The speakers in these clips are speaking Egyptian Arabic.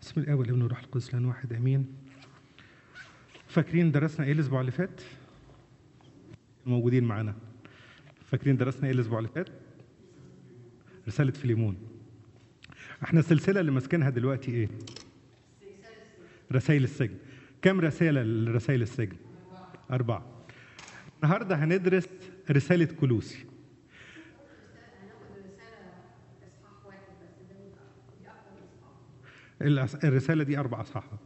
بسم الله والابن والروح القدس لان واحد امين فاكرين درسنا ايه الاسبوع اللي فات موجودين معانا فاكرين درسنا ايه الاسبوع اللي فات رساله فيليمون احنا السلسله اللي ماسكينها دلوقتي ايه رسائل السجن كم رساله لرسائل السجن اربعه النهارده هندرس رساله كلوسي الأس- الرساله دي اربع اصحاحات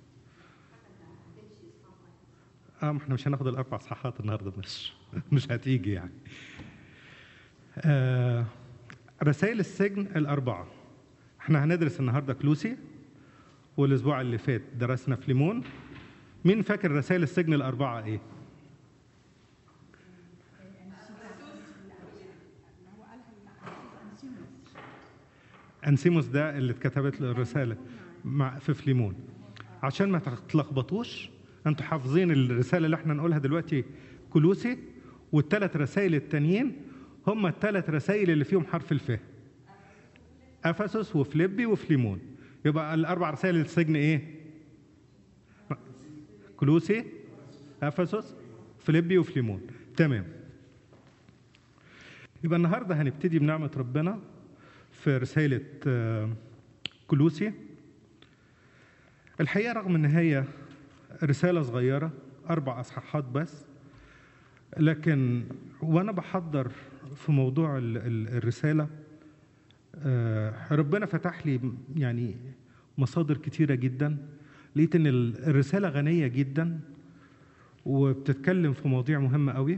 اه ما احنا مش هناخد الاربع اصحاحات النهارده مش مش هتيجي يعني آه رسائل السجن الاربعه احنا هندرس النهارده كلوسي والاسبوع اللي فات درسنا فليمون مين فاكر رسائل السجن الاربعه ايه انسيموس ده اللي اتكتبت له الرساله مع في فليمون عشان ما تتلخبطوش انتوا حافظين الرساله اللي احنا نقولها دلوقتي كلوسي والثلاث رسائل التانيين هم الثلاث رسائل اللي فيهم حرف الف افسس وفليبي وفليمون يبقى الاربع رسائل السجن ايه كلوسي افسس فليبي وفليمون تمام يبقى النهارده هنبتدي بنعمه ربنا في رسالة آه، كلوسي الحقيقة رغم إن هي رسالة صغيرة أربع أصحاحات بس لكن وأنا بحضر في موضوع ال- ال- الرسالة آه، ربنا فتح لي يعني مصادر كتيرة جدا لقيت إن ال- الرسالة غنية جدا وبتتكلم في مواضيع مهمة قوي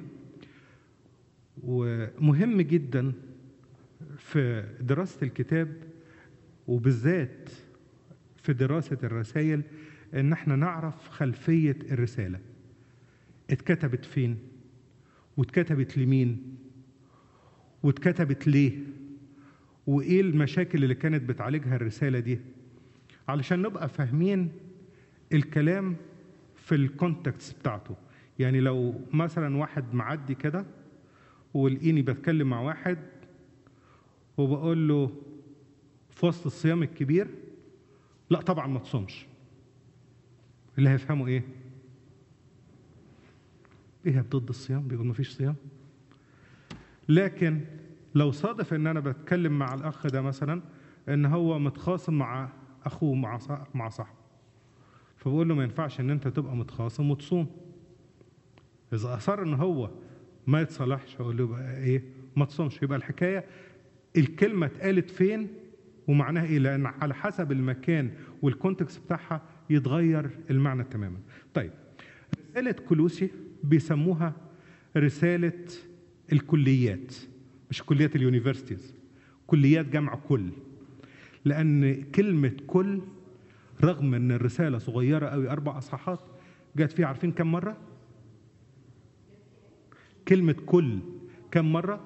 ومهم جدا في دراسة الكتاب وبالذات في دراسة الرسائل إن احنا نعرف خلفية الرسالة اتكتبت فين واتكتبت لمين واتكتبت ليه وإيه المشاكل اللي كانت بتعالجها الرسالة دي علشان نبقى فاهمين الكلام في الكونتكست بتاعته يعني لو مثلا واحد معدي كده ولقيني بتكلم مع واحد وبقول له في وسط الصيام الكبير لا طبعا ما تصومش اللي هيفهموا ايه ايه ضد الصيام بيقول ما فيش صيام لكن لو صادف ان انا بتكلم مع الاخ ده مثلا ان هو متخاصم مع اخوه مع صاح- مع صاحبه فبقول له ما ينفعش ان انت تبقى متخاصم وتصوم اذا اصر ان هو ما يتصالحش اقول له بقى ايه ما تصومش يبقى الحكايه الكلمه اتقالت فين ومعناها ايه لان على حسب المكان والكونتكست بتاعها يتغير المعنى تماما طيب رساله كلوسي بيسموها رساله الكليات مش كليات اليونيفرسيتيز كليات جمع كل لان كلمه كل رغم ان الرساله صغيره قوي اربع اصحاحات جت فيها عارفين كم مره كلمه كل كم مره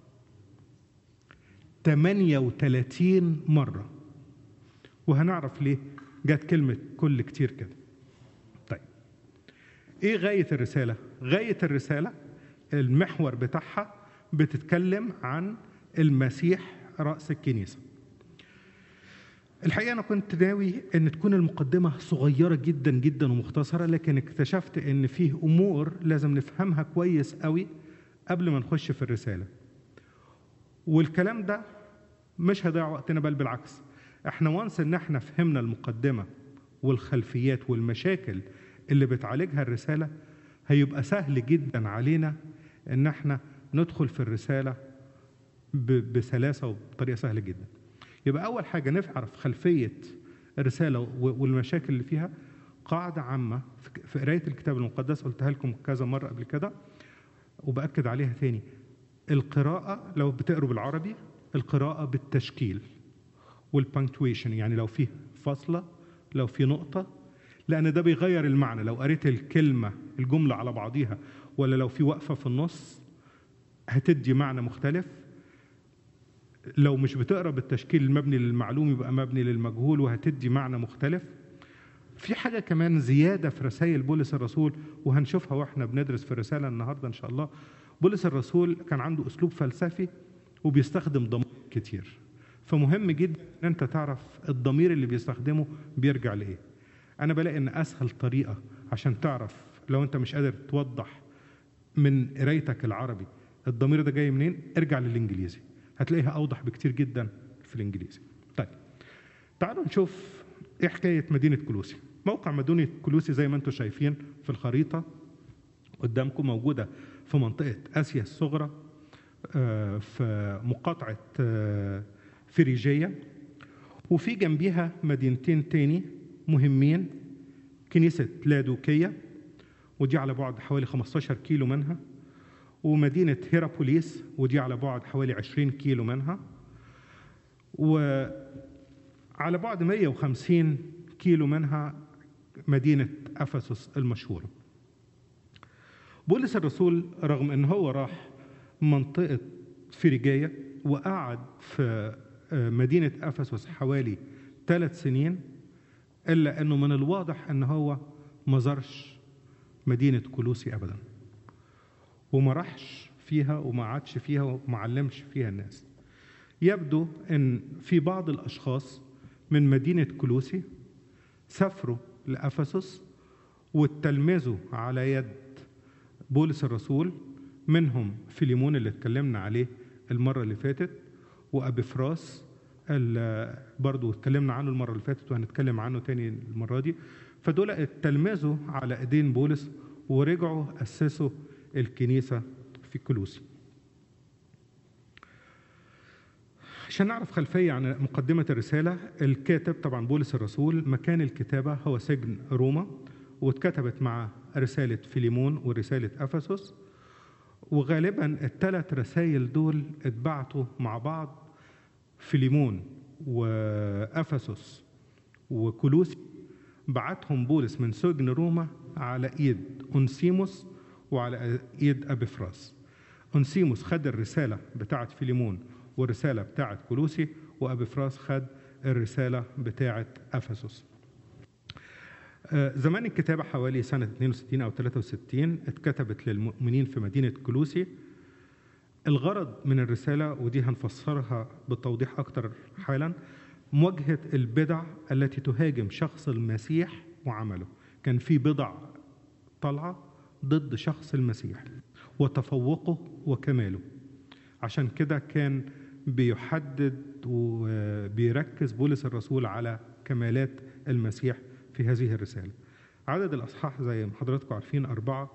38 مرة وهنعرف ليه جت كلمة كل كتير كده طيب ايه غاية الرسالة غاية الرسالة المحور بتاعها بتتكلم عن المسيح رأس الكنيسة الحقيقة أنا كنت ناوي إن تكون المقدمة صغيرة جدا جدا ومختصرة لكن اكتشفت إن فيه أمور لازم نفهمها كويس قوي قبل ما نخش في الرسالة والكلام ده مش هيضيع وقتنا بل بالعكس احنا وانس ان احنا فهمنا المقدمه والخلفيات والمشاكل اللي بتعالجها الرساله هيبقى سهل جدا علينا ان احنا ندخل في الرساله ب- بسلاسه وبطريقه سهله جدا يبقى اول حاجه نعرف خلفيه الرساله و- والمشاكل اللي فيها قاعده عامه في- في قرايه الكتاب المقدس قلتها لكم كذا مره قبل كده وباكد عليها تاني القراءة لو بتقروا بالعربي القراءة بالتشكيل والبنكتويشن يعني لو فيه فاصلة لو في نقطة لأن ده بيغير المعنى لو قريت الكلمة الجملة على بعضيها ولا لو في وقفة في النص هتدي معنى مختلف لو مش بتقرا بالتشكيل المبني للمعلوم يبقى مبني للمجهول وهتدي معنى مختلف في حاجة كمان زيادة في رسائل بولس الرسول وهنشوفها واحنا بندرس في الرسالة النهاردة إن شاء الله بولس الرسول كان عنده أسلوب فلسفي وبيستخدم ضمائر كتير فمهم جدا ان انت تعرف الضمير اللي بيستخدمه بيرجع لايه انا بلاقي ان اسهل طريقه عشان تعرف لو انت مش قادر توضح من قرايتك العربي الضمير ده جاي منين ارجع للانجليزي هتلاقيها اوضح بكتير جدا في الانجليزي طيب تعالوا نشوف ايه حكايه مدينه كلوسي موقع مدينه كلوسي زي ما انتم شايفين في الخريطه قدامكم موجوده في منطقه اسيا الصغرى آه، في مقاطعه آه، فريجيه وفي جنبيها مدينتين تاني مهمين كنيسه لادوكيه ودي على بعد حوالي 15 كيلو منها ومدينة هيرابوليس ودي على بعد حوالي 20 كيلو منها وعلى بعد 150 كيلو منها مدينة أفسس المشهورة بولس الرسول رغم أن هو راح منطقة فريجية وقعد في مدينة أفسس حوالي ثلاث سنين إلا أنه من الواضح أن هو ما زارش مدينة كلوسي أبدا وما راحش فيها وما عادش فيها وما علمش فيها الناس يبدو أن في بعض الأشخاص من مدينة كلوسي سافروا لأفسس واتلمذوا على يد بولس الرسول منهم فيليمون اللي اتكلمنا عليه المرة اللي فاتت وأبيفراس اللي برضو اتكلمنا عنه المرة اللي فاتت وهنتكلم عنه تاني المرة دي فدول اتلمذوا على ايدين بولس ورجعوا أسسوا الكنيسة في كلوسي عشان نعرف خلفية عن مقدمة الرسالة الكاتب طبعا بولس الرسول مكان الكتابة هو سجن روما واتكتبت مع رسالة فيليمون ورسالة أفسس وغالبا الثلاث رسائل دول اتبعتوا مع بعض فيليمون وأفسس وكلوسي بعتهم بولس من سجن روما على ايد أنسيموس وعلى ايد ابيفراس أنسيموس خد الرسالة بتاعة فيليمون والرسالة بتاعة كلوسي وأبيفراس خد الرسالة بتاعة أفسس زمان الكتابة حوالي سنة 62 أو 63 اتكتبت للمؤمنين في مدينة كلوسي الغرض من الرسالة ودي هنفسرها بالتوضيح أكتر حالا مواجهة البدع التي تهاجم شخص المسيح وعمله كان في بضع طالعة ضد شخص المسيح وتفوقه وكماله عشان كده كان بيحدد وبيركز بولس الرسول على كمالات المسيح في هذه الرسالة عدد الأصحاح زي ما حضراتكم عارفين أربعة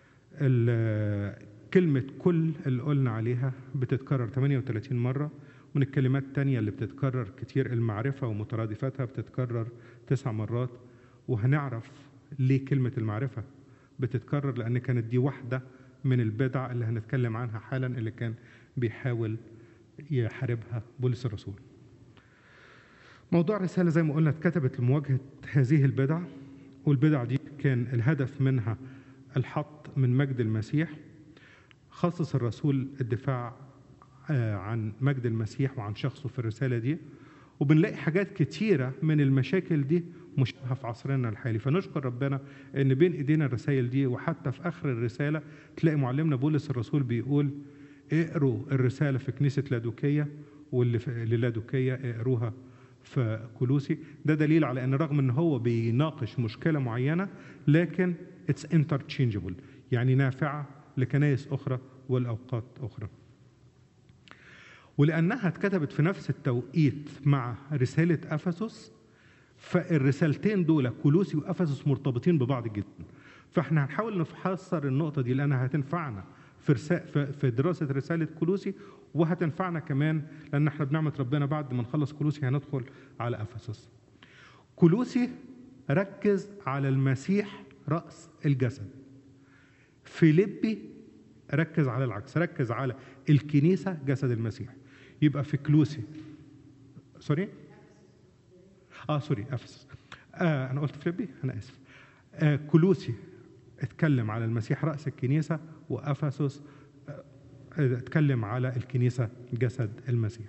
كلمة كل اللي قلنا عليها بتتكرر 38 مرة من الكلمات التانية اللي بتتكرر كتير المعرفة ومترادفاتها بتتكرر تسع مرات وهنعرف ليه كلمة المعرفة بتتكرر لأن كانت دي واحدة من البدع اللي هنتكلم عنها حالا اللي كان بيحاول يحاربها بولس الرسول موضوع الرسالة زي ما قلنا اتكتبت لمواجهة هذه البدع والبدع دي كان الهدف منها الحط من مجد المسيح خصص الرسول الدفاع عن مجد المسيح وعن شخصه في الرسالة دي وبنلاقي حاجات كتيرة من المشاكل دي مشابهة في عصرنا الحالي فنشكر ربنا ان بين ايدينا الرسائل دي وحتى في اخر الرسالة تلاقي معلمنا بولس الرسول بيقول اقروا الرسالة في كنيسة لادوكية واللي في لادوكية اقروها في كلوسي ده دليل على ان رغم ان هو بيناقش مشكلة معينة لكن اتس interchangeable يعني نافعة لكنائس اخرى والاوقات اخرى ولأنها اتكتبت في نفس التوقيت مع رسالة أفسس فالرسالتين دول كولوسي وأفسس مرتبطين ببعض جدا فاحنا هنحاول نفسر النقطة دي لأنها هتنفعنا في في دراسة رسالة كولوسي وهتنفعنا كمان لأن احنا بنعمة ربنا بعد ما نخلص كولوسي هندخل على أفسس كولوسي ركز على المسيح رأس الجسد فيليبي ركز على العكس ركز على الكنيسة جسد المسيح يبقى في كلوسي سوري اه سوري افسس آه انا قلت فيليبي انا اسف آه كلوسي اتكلم على المسيح راس الكنيسه وافسس آه اتكلم على الكنيسه جسد المسيح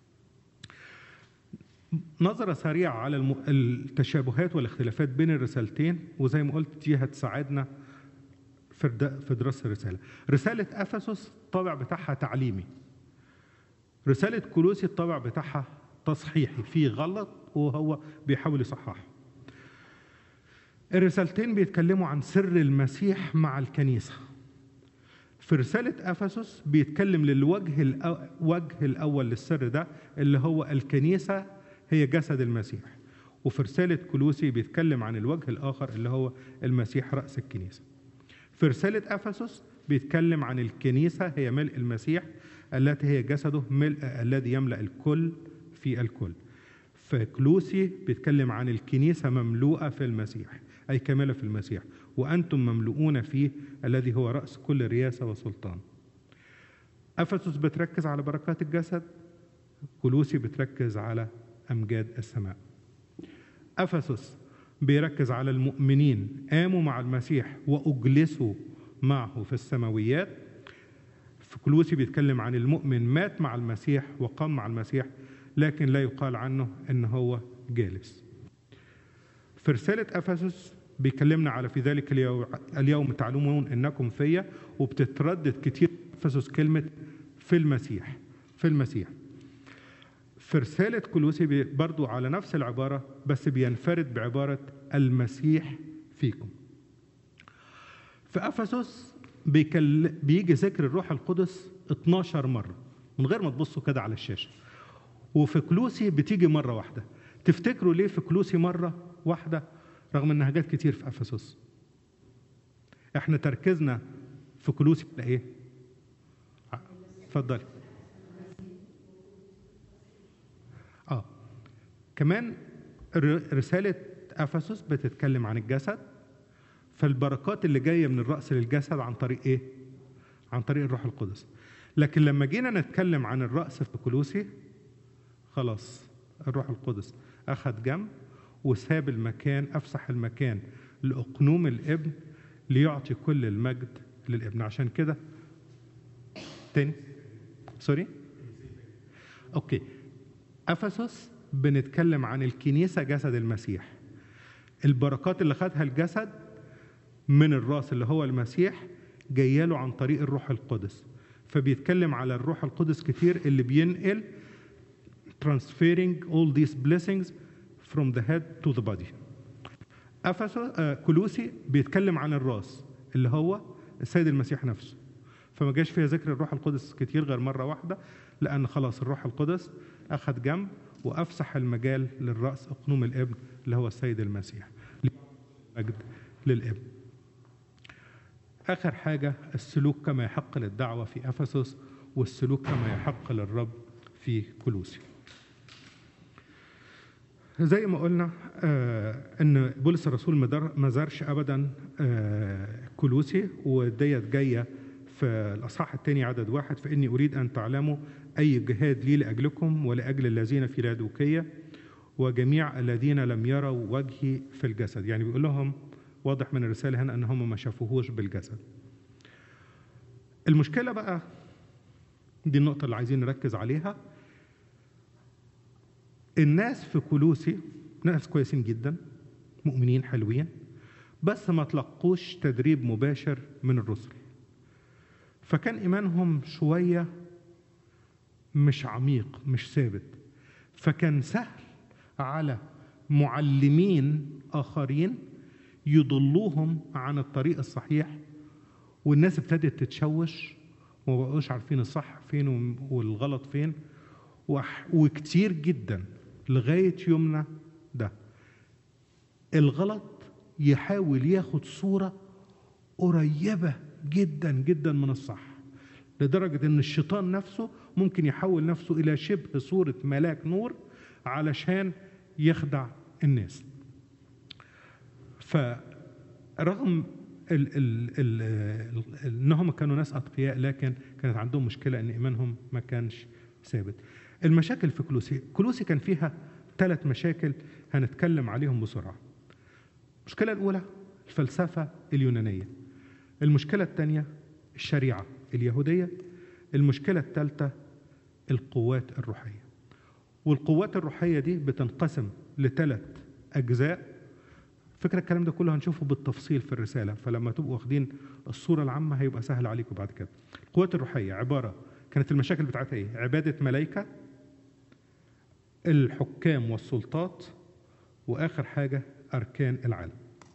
نظرة سريعة على الم... التشابهات والاختلافات بين الرسالتين وزي ما قلت دي هتساعدنا في في دراسة الرسالة. رسالة أفسس الطابع بتاعها تعليمي. رسالة كولوسي الطابع بتاعها تصحيحي في غلط وهو بيحاول يصححه الرسالتين بيتكلموا عن سر المسيح مع الكنيسة في رسالة أفسس بيتكلم للوجه الوجه الأول للسر ده اللي هو الكنيسة هي جسد المسيح وفي رسالة كلوسي بيتكلم عن الوجه الآخر اللي هو المسيح رأس الكنيسة في رسالة أفسس بيتكلم عن الكنيسة هي ملء المسيح التي هي جسده ملء الذي يملأ الكل في الكل فكلوسي بيتكلم عن الكنيسة مملوءة في المسيح أي كاملة في المسيح وأنتم مملؤون فيه الذي هو رأس كل رياسة وسلطان أفسس بتركز على بركات الجسد كلوسي بتركز على أمجاد السماء أفسس بيركز على المؤمنين قاموا مع المسيح وأجلسوا معه في السماويات في كلوسي بيتكلم عن المؤمن مات مع المسيح وقام مع المسيح لكن لا يقال عنه ان هو جالس في رسالة أفسس بيكلمنا على في ذلك اليوم تعلمون انكم فيا وبتتردد كتير أفسس كلمة في المسيح في المسيح في رسالة كلوسي برضو على نفس العبارة بس بينفرد بعبارة المسيح فيكم في أفسس بيكل... بيجي ذكر الروح القدس 12 مرة من غير ما تبصوا كده على الشاشة وفي كلوسي بتيجي مرة واحدة تفتكروا ليه في كلوسي مرة واحدة رغم انها جت كتير في افسس احنا تركيزنا في كلوسي على ايه اتفضلي اه كمان رسالة افسس بتتكلم عن الجسد فالبركات اللي جاية من الرأس للجسد عن طريق ايه عن طريق الروح القدس لكن لما جينا نتكلم عن الرأس في كلوسي خلاص الروح القدس أخذ جنب وساب المكان أفسح المكان لأقنوم الابن ليعطي كل المجد للابن عشان كده تاني سوري اوكي افسس بنتكلم عن الكنيسه جسد المسيح البركات اللي خدها الجسد من الراس اللي هو المسيح جايه له عن طريق الروح القدس فبيتكلم على الروح القدس كتير اللي بينقل transferring all these blessings from the head to the body أفسس آه كلوسي بيتكلم عن الراس اللي هو السيد المسيح نفسه فما جاش فيها ذكر الروح القدس كتير غير مرة واحدة لأن خلاص الروح القدس أخذ جنب وأفسح المجال للرأس أقنوم الابن اللي هو السيد المسيح مجد للابن آخر حاجة السلوك كما يحق للدعوة في أفسس والسلوك كما يحق للرب في كلوسي زي ما قلنا آه ان بولس الرسول ما زارش ابدا آه كلوسي وديت جايه في الاصحاح الثاني عدد واحد فاني اريد ان تعلموا اي جهاد لي لاجلكم ولاجل الذين في لادوكيه وجميع الذين لم يروا وجهي في الجسد يعني بيقول لهم واضح من الرساله هنا ان هم ما شافوهوش بالجسد المشكله بقى دي النقطه اللي عايزين نركز عليها الناس في كلوسي ناس كويسين جدا مؤمنين حلوين بس ما تلقوش تدريب مباشر من الرسل فكان ايمانهم شويه مش عميق مش ثابت فكان سهل على معلمين اخرين يضلوهم عن الطريق الصحيح والناس ابتدت تتشوش وما بقوش عارفين الصح فين والغلط فين وكتير جدا لغاية يومنا ده الغلط يحاول ياخد صورة قريبة جدا جدا من الصح لدرجة ان الشيطان نفسه ممكن يحول نفسه الى شبه صورة ملاك نور علشان يخدع الناس فرغم ال ال ال انهم كانوا ناس اتقياء لكن كانت عندهم مشكله ان ايمانهم ما كانش ثابت المشاكل في كلوسي كلوسي كان فيها ثلاث مشاكل هنتكلم عليهم بسرعة المشكلة الأولى الفلسفة اليونانية المشكلة الثانية الشريعة اليهودية المشكلة الثالثة القوات الروحية والقوات الروحية دي بتنقسم لثلاث أجزاء فكرة الكلام ده كله هنشوفه بالتفصيل في الرسالة فلما تبقوا واخدين الصورة العامة هيبقى سهل عليكم بعد كده القوات الروحية عبارة كانت المشاكل بتاعتها ايه عبادة ملائكة الحكام والسلطات واخر حاجه اركان العالم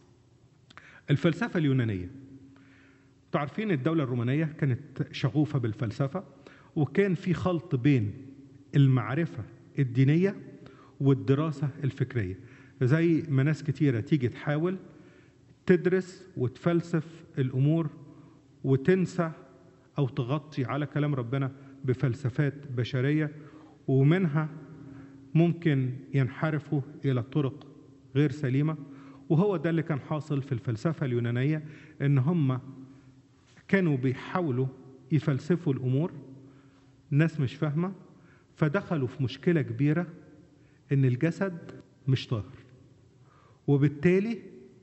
الفلسفه اليونانيه انتوا عارفين الدوله الرومانيه كانت شغوفه بالفلسفه وكان في خلط بين المعرفه الدينيه والدراسه الفكريه زي ما ناس كتيره تيجي تحاول تدرس وتفلسف الامور وتنسى او تغطي على كلام ربنا بفلسفات بشريه ومنها ممكن ينحرفوا الى طرق غير سليمه وهو ده اللي كان حاصل في الفلسفه اليونانيه ان هم كانوا بيحاولوا يفلسفوا الامور ناس مش فاهمه فدخلوا في مشكله كبيره ان الجسد مش طاهر وبالتالي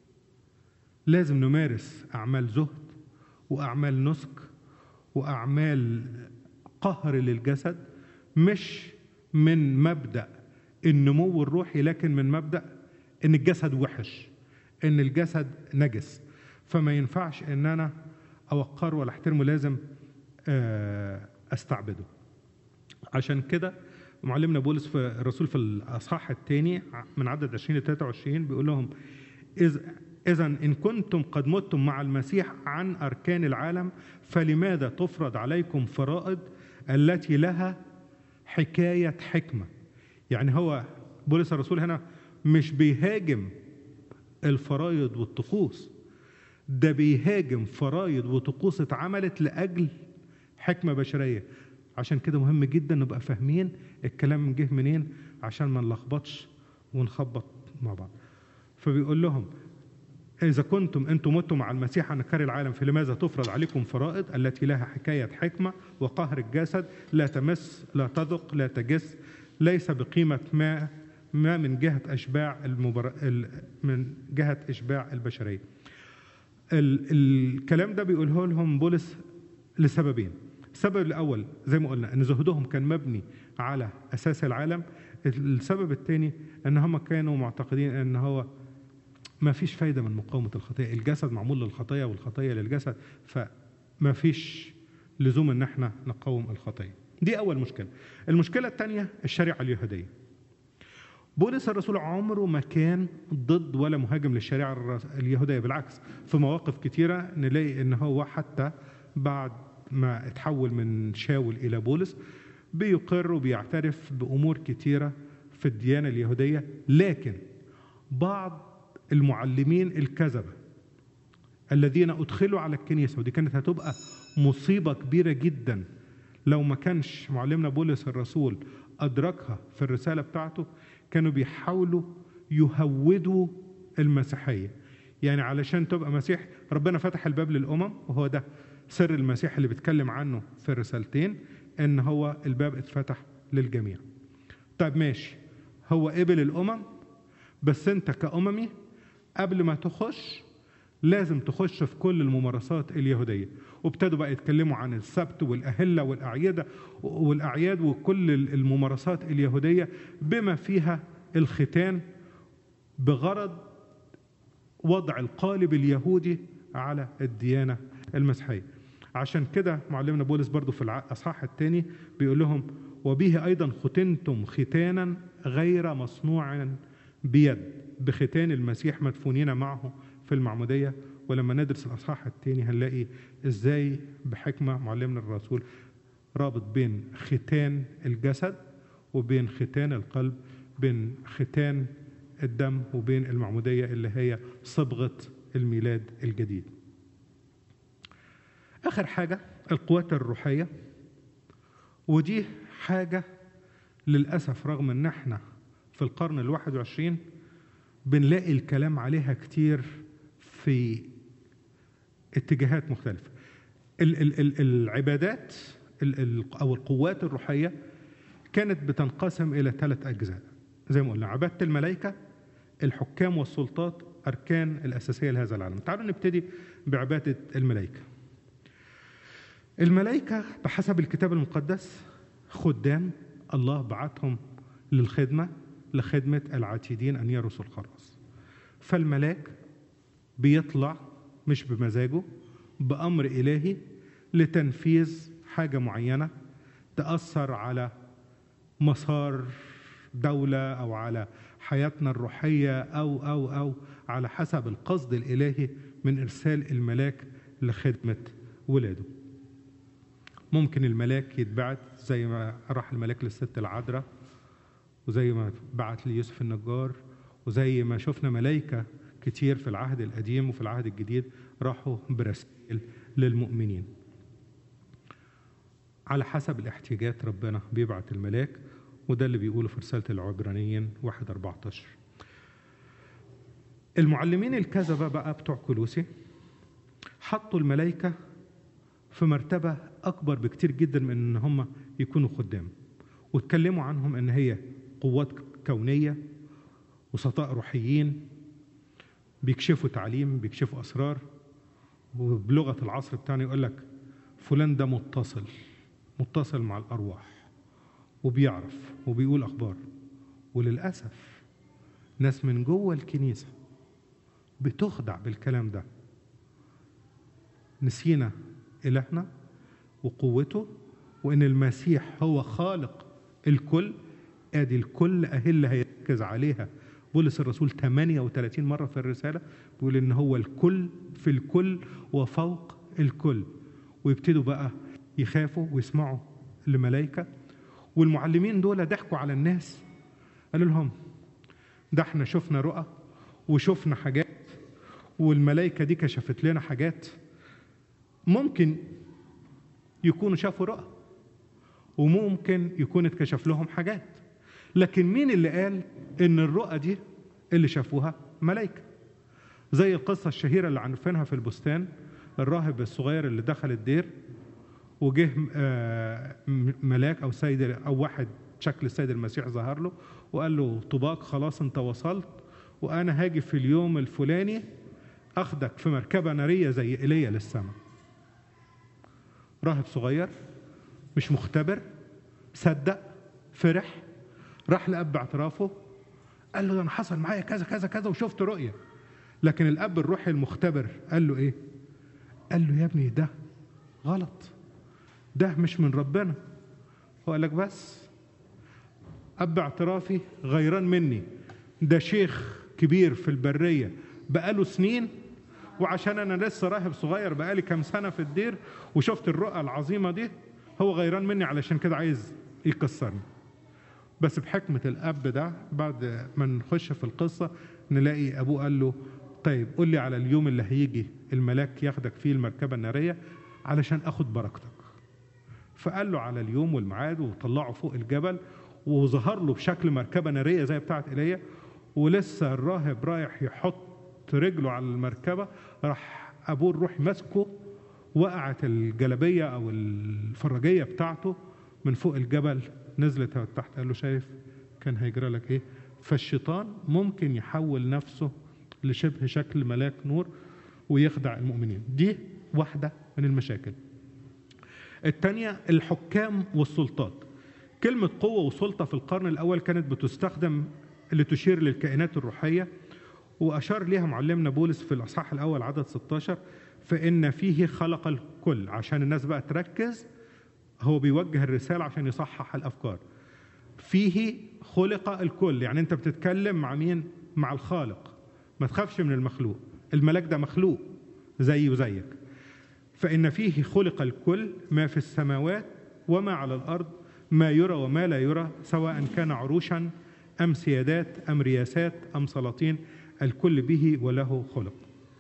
لازم نمارس اعمال زهد واعمال نسك واعمال قهر للجسد مش من مبدا النمو الروحي لكن من مبدا ان الجسد وحش ان الجسد نجس فما ينفعش ان انا اوقره ولا احترمه لازم استعبده عشان كده معلمنا بولس في الرسول في الاصحاح الثاني من عدد 20 ل 23 بيقول لهم إذ إذا إن كنتم قد متم مع المسيح عن أركان العالم فلماذا تفرض عليكم فرائض التي لها حكاية حكمة يعني هو بولس الرسول هنا مش بيهاجم الفرايض والطقوس ده بيهاجم فرايض وطقوس اتعملت لأجل حكمة بشرية عشان كده مهم جدا نبقى فاهمين الكلام جه منين عشان ما نلخبطش ونخبط مع بعض فبيقول لهم إذا كنتم أنتم متم مع المسيح عن كار العالم فلماذا تفرض عليكم فرائض التي لها حكاية حكمة وقهر الجسد لا تمس لا تذق لا تجس ليس بقيمة ما ما من جهة أشباع المبر... من جهة إشباع البشرية ال... الكلام ده بيقوله لهم بولس لسببين السبب الأول زي ما قلنا أن زهدهم كان مبني على أساس العالم السبب الثاني أن هم كانوا معتقدين أن هو ما فيش فايدة من مقاومة الخطية الجسد معمول للخطية والخطية للجسد فما فيش لزوم ان احنا نقاوم الخطية دي أول مشكلة المشكلة الثانية الشريعة اليهودية بولس الرسول عمره ما كان ضد ولا مهاجم للشريعة اليهودية بالعكس في مواقف كتيرة نلاقي ان هو حتى بعد ما اتحول من شاول إلى بولس بيقر وبيعترف بأمور كتيرة في الديانة اليهودية لكن بعض المعلمين الكذبة الذين أدخلوا على الكنيسة ودي كانت هتبقى مصيبة كبيرة جدا لو ما كانش معلمنا بولس الرسول أدركها في الرسالة بتاعته كانوا بيحاولوا يهودوا المسيحية يعني علشان تبقى مسيح ربنا فتح الباب للأمم وهو ده سر المسيح اللي بيتكلم عنه في الرسالتين ان هو الباب اتفتح للجميع طيب ماشي هو قبل الأمم بس انت كأممي قبل ما تخش لازم تخش في كل الممارسات اليهودية وابتدوا بقى يتكلموا عن السبت والأهلة والأعيادة والأعياد وكل الممارسات اليهودية بما فيها الختان بغرض وضع القالب اليهودي على الديانة المسيحية عشان كده معلمنا بولس برضو في الأصحاح الثاني بيقول لهم وبه أيضا ختنتم ختانا غير مصنوع بيد بختان المسيح مدفونين معه في المعمودية ولما ندرس الأصحاح الثاني هنلاقي إزاي بحكمة معلمنا الرسول رابط بين ختان الجسد وبين ختان القلب بين ختان الدم وبين المعمودية اللي هي صبغة الميلاد الجديد آخر حاجة القوات الروحية ودي حاجة للأسف رغم إن احنا في القرن الواحد وعشرين بنلاقي الكلام عليها كتير في اتجاهات مختلفة ال ال ال العبادات ال ال أو القوات الروحية كانت بتنقسم إلى ثلاث أجزاء زي ما قلنا عبادة الملائكة الحكام والسلطات أركان الأساسية لهذا العالم تعالوا نبتدي بعبادة الملائكة الملائكة بحسب الكتاب المقدس خدام الله بعتهم للخدمة لخدمة العاتدين أن يرثوا الخلاص فالملاك بيطلع مش بمزاجه بأمر إلهي لتنفيذ حاجة معينة تأثر على مسار دولة أو على حياتنا الروحية أو أو أو على حسب القصد الإلهي من إرسال الملاك لخدمة ولاده ممكن الملاك يتبعت زي ما راح الملاك للست العذراء وزي ما بعت ليوسف النجار وزي ما شفنا ملائكة كتير في العهد القديم وفي العهد الجديد راحوا برسائل للمؤمنين على حسب الاحتياجات ربنا بيبعت الملاك وده اللي بيقوله في رسالة العبرانيين 1 14 المعلمين الكذبة بقى بتوع كلوسي حطوا الملائكة في مرتبة أكبر بكتير جدا من إن هم يكونوا خدام واتكلموا عنهم إن هي قوات كونية وسطاء روحيين بيكشفوا تعليم بيكشفوا أسرار وبلغة العصر بتاعنا يقول لك فلان ده متصل متصل مع الأرواح وبيعرف وبيقول أخبار وللأسف ناس من جوه الكنيسة بتخدع بالكلام ده نسينا إلهنا وقوته وإن المسيح هو خالق الكل ادي الكل اهي اللي هيركز عليها بولس الرسول 38 مره في الرساله بيقول ان هو الكل في الكل وفوق الكل ويبتدوا بقى يخافوا ويسمعوا لملائكه والمعلمين دول ضحكوا على الناس قالوا لهم ده احنا شفنا رؤى وشفنا حاجات والملائكه دي كشفت لنا حاجات ممكن يكونوا شافوا رؤى وممكن يكون اتكشف لهم حاجات لكن مين اللي قال ان الرؤى دي اللي شافوها ملائكه زي القصه الشهيره اللي عارفينها في البستان الراهب الصغير اللي دخل الدير وجه ملاك او سيد او واحد شكل السيد المسيح ظهر له وقال له طباق خلاص انت وصلت وانا هاجي في اليوم الفلاني اخدك في مركبه ناريه زي ايليا للسماء راهب صغير مش مختبر صدق فرح راح لاب اعترافه قال له ده انا حصل معايا كذا كذا كذا وشفت رؤيه لكن الاب الروحي المختبر قال له ايه قال له يا ابني ده غلط ده مش من ربنا هو قال لك بس اب اعترافي غيران مني ده شيخ كبير في البريه بقاله سنين وعشان انا لسه راهب صغير بقالي كام سنه في الدير وشفت الرؤى العظيمه دي هو غيران مني علشان كده عايز يكسرني بس بحكمة الأب ده بعد ما نخش في القصة نلاقي أبوه قال له طيب قول لي على اليوم اللي هيجي الملاك ياخدك فيه المركبة النارية علشان أخد بركتك فقال له على اليوم والميعاد وطلعه فوق الجبل وظهر له بشكل مركبة نارية زي بتاعة إيليا ولسه الراهب رايح يحط رجله على المركبة راح أبوه الروح ماسكه وقعت الجلبية أو الفراجية بتاعته من فوق الجبل نزلت تحت قال له شايف كان هيجرى لك ايه فالشيطان ممكن يحول نفسه لشبه شكل ملاك نور ويخدع المؤمنين دي واحدة من المشاكل الثانية الحكام والسلطات كلمة قوة وسلطة في القرن الأول كانت بتستخدم لتشير للكائنات الروحية وأشار ليها معلمنا بولس في الأصحاح الأول عدد 16 فإن فيه خلق الكل عشان الناس بقى تركز هو بيوجه الرسالة عشان يصحح الأفكار فيه خلق الكل يعني أنت بتتكلم مع مين؟ مع الخالق ما تخافش من المخلوق الملاك ده مخلوق زي وزيك فإن فيه خلق الكل ما في السماوات وما على الأرض ما يرى وما لا يرى سواء كان عروشا أم سيادات أم رياسات أم سلاطين الكل به وله خلق